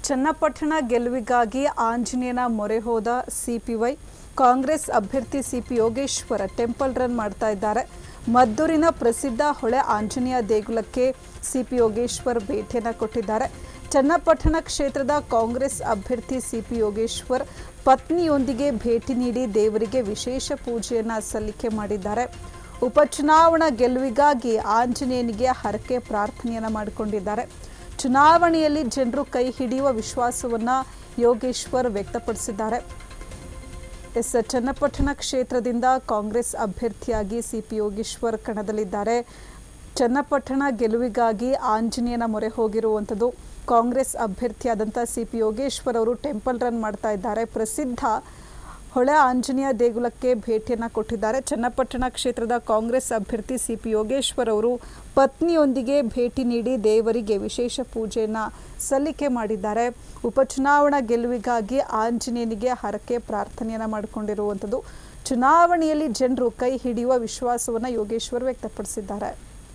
ಚನ್ನಪಟ್ಟಣ ಗೆಲುವಿಗಾಗಿ ಆಂಜನೇಯನ ಮೊರೆ ಹೋದ ಸಿಪಿವೈ ಕಾಂಗ್ರೆಸ್ ಅಭ್ಯರ್ಥಿ ಸಿಪಿ ಯೋಗೇಶ್ವರ ಟೆಂಪಲ್ ರನ್ ಮಾಡ್ತಾ ಇದ್ದಾರೆ ಮದ್ದೂರಿನ ಪ್ರಸಿದ್ಧ ಹೊಳೆ ಆಂಜನೇಯ ದೇಗುಲಕ್ಕೆ ಸಿಪಿ ಯೋಗೇಶ್ವರ್ ಭೇಟಿಯನ್ನು ಕೊಟ್ಟಿದ್ದಾರೆ ಚನ್ನಪಟ್ಟಣ ಕ್ಷೇತ್ರದ ಕಾಂಗ್ರೆಸ್ ಅಭ್ಯರ್ಥಿ ಸಿಪಿ ಯೋಗೇಶ್ವರ್ ಪತ್ನಿಯೊಂದಿಗೆ ಭೇಟಿ ನೀಡಿ ದೇವರಿಗೆ ವಿಶೇಷ ಪೂಜೆಯನ್ನ ಸಲ್ಲಿಕೆ ಮಾಡಿದ್ದಾರೆ ಉಪಚುನಾವಣಾ ಗೆಲುವಿಗಾಗಿ ಆಂಜನೇಯನಿಗೆ ಹರಕೆ ಪ್ರಾರ್ಥನೆಯನ್ನ ಮಾಡಿಕೊಂಡಿದ್ದಾರೆ ಚುನಾವಣೆಯಲ್ಲಿ ಜನರು ಕೈ ಹಿಡಿಯುವ ವಿಶ್ವಾಸವನ್ನ ಯೋಗೇಶ್ವರ್ ವ್ಯಕ್ತಪಡಿಸಿದ್ದಾರೆ ಎಸ್ ಚನ್ನಪಟ್ಟಣ ಕ್ಷೇತ್ರದಿಂದ ಕಾಂಗ್ರೆಸ್ ಅಭ್ಯರ್ಥಿಯಾಗಿ ಸಿಪಿ ಯೋಗೇಶ್ವರ್ ಕಣದಲ್ಲಿದ್ದಾರೆ ಚನ್ನಪಟ್ಟಣ ಗೆಲುವಿಗಾಗಿ ಆಂಜನೇಯನ ಮೊರೆ ಹೋಗಿರುವಂಥದ್ದು ಕಾಂಗ್ರೆಸ್ ಅಭ್ಯರ್ಥಿಯಾದಂಥ ಸಿಪಿ ಯೋಗೇಶ್ವರ್ ಅವರು ಟೆಂಪಲ್ ರನ್ ಮಾಡ್ತಾ ಇದ್ದಾರೆ ಪ್ರಸಿದ್ಧ ಹೊಳೆ ಆಂಜನೇಯ ದೇಗುಲಕ್ಕೆ ಭೇಟಿಯನ್ನು ಕೊಟ್ಟಿದ್ದಾರೆ ಚನ್ನಪಟ್ಟಣ ಕ್ಷೇತ್ರದ ಕಾಂಗ್ರೆಸ್ ಅಭ್ಯರ್ಥಿ ಸಿಪಿ ಯೋಗೇಶ್ವರ್ ಅವರು ಪತ್ನಿಯೊಂದಿಗೆ ಭೇಟಿ ನೀಡಿ ದೇವರಿಗೆ ವಿಶೇಷ ಪೂಜೆಯನ್ನು ಸಲ್ಲಿಕೆ ಮಾಡಿದ್ದಾರೆ ಉಪಚುನಾವಣಾ ಗೆಲುವಿಗಾಗಿ ಆಂಜನೇಯನಿಗೆ ಹರಕೆ ಪ್ರಾರ್ಥನೆಯನ್ನು ಮಾಡಿಕೊಂಡಿರುವಂಥದ್ದು ಚುನಾವಣೆಯಲ್ಲಿ ಜನರು ಕೈ ಹಿಡಿಯುವ ವಿಶ್ವಾಸವನ್ನು ಯೋಗೇಶ್ವರ್ ವ್ಯಕ್ತಪಡಿಸಿದ್ದಾರೆ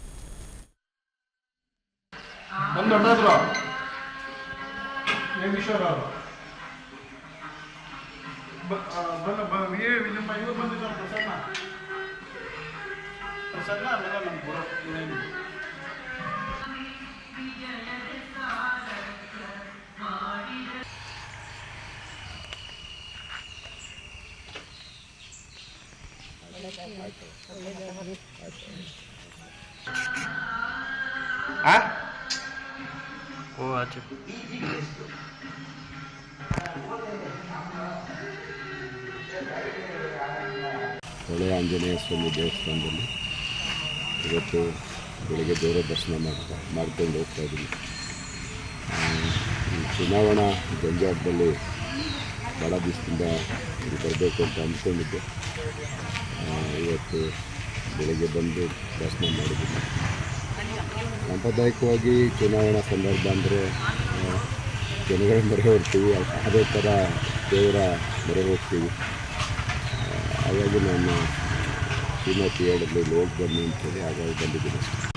ಬಂದು ಹೊರಟೋದ್ರು ಯೋಗೀಶ್ವರ ಅವರು ಬ- ಆ, ಬಂದು ಬ- ಏ ನಿಮ್ಮ ಇವ್ರು ಬಂದಿದ್ದಾರೆ ಪ್ರಸನ್ನ ಪ್ರಸನ್ನ ಆಮೇಲೆ ನಮ್ಮ ಗುರು ಇನ್ನೇನು ও আচ্ছা ಹೊಳೆ ಆಂಜನೇಯ ಸ್ವಾಮಿ ದೇವಸ್ಥಾನದಲ್ಲಿ ಇವತ್ತು ಬೆಳಗ್ಗೆ ದೇವರ ದರ್ಶನ ಮಾಡ್ತಾ ಮಾಡ್ಕೊಂಡು ಹೋಗ್ತಾ ಇದ್ದೀನಿ ಆ, ಈ ಚುನಾವಣಾ ಜಂಜಾಟದಲ್ಲಿ ಭಾಳ ದಿವಸದಿಂದ ಇಲ್ಲಿ ಬರಬೇಕು ಅಂತ ಅಂದ್ಕೊಂಡಿದ್ದೆ ಆ, ಇವತ್ತು ಬೆಳಗ್ಗೆ ಬಂದು ದರ್ಶನ ಮಾಡಿದ್ದೀನಿ ಸಾಂಪ್ರದಾಯಿಕವಾಗಿ ಚುನಾವಣಾ ಸಂದರ್ಭ ಅಂದರೆ ಜನಗಳ ಮೊರೆ ಹೋಗ್ತೀವಿ ಅದೇ ಥರ ದೇವರ ಮೊರೆ ಹೋಗ್ತೀವಿ ಹಾಗಾಗಿ ನಾನು ಶ್ರೀಮತಿ ಹೇಳಿದ್ಲು ಇಲ್ಲಿ ಹೋಗಿ ಬನ್ನಿ ಅಂತೇಳಿ ಹಾಗಾಗಿ ಬಂದಿದ್ದೀನಿ